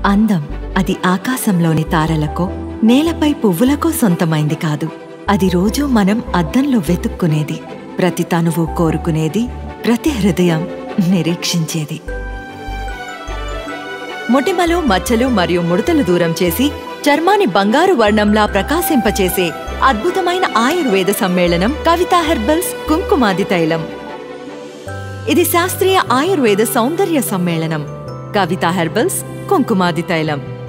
అందం అది ఆకాశంలోని తారలకో నేలపై పువ్వులకో సొంతమైంది కాదు అది రోజూ మనం అద్దంలో వెతుక్కునేది ప్రతి తనువు కోరుకునేది ప్రతి హృదయం నిరీక్షించేది మొటిమలు మచ్చలు మరియు ముడతలు దూరం చేసి చర్మాన్ని బంగారు వర్ణంలా ప్రకాశింపచేసే అద్భుతమైన ఆయుర్వేద సమ్మేళనం కవితా హెర్బల్స్ కుంకుమాది తైలం ఇది శాస్త్రీయ ఆయుర్వేద సౌందర్య సమ్మేళనం కవితా హెర్బల్స్ కుంకుమాది తైలం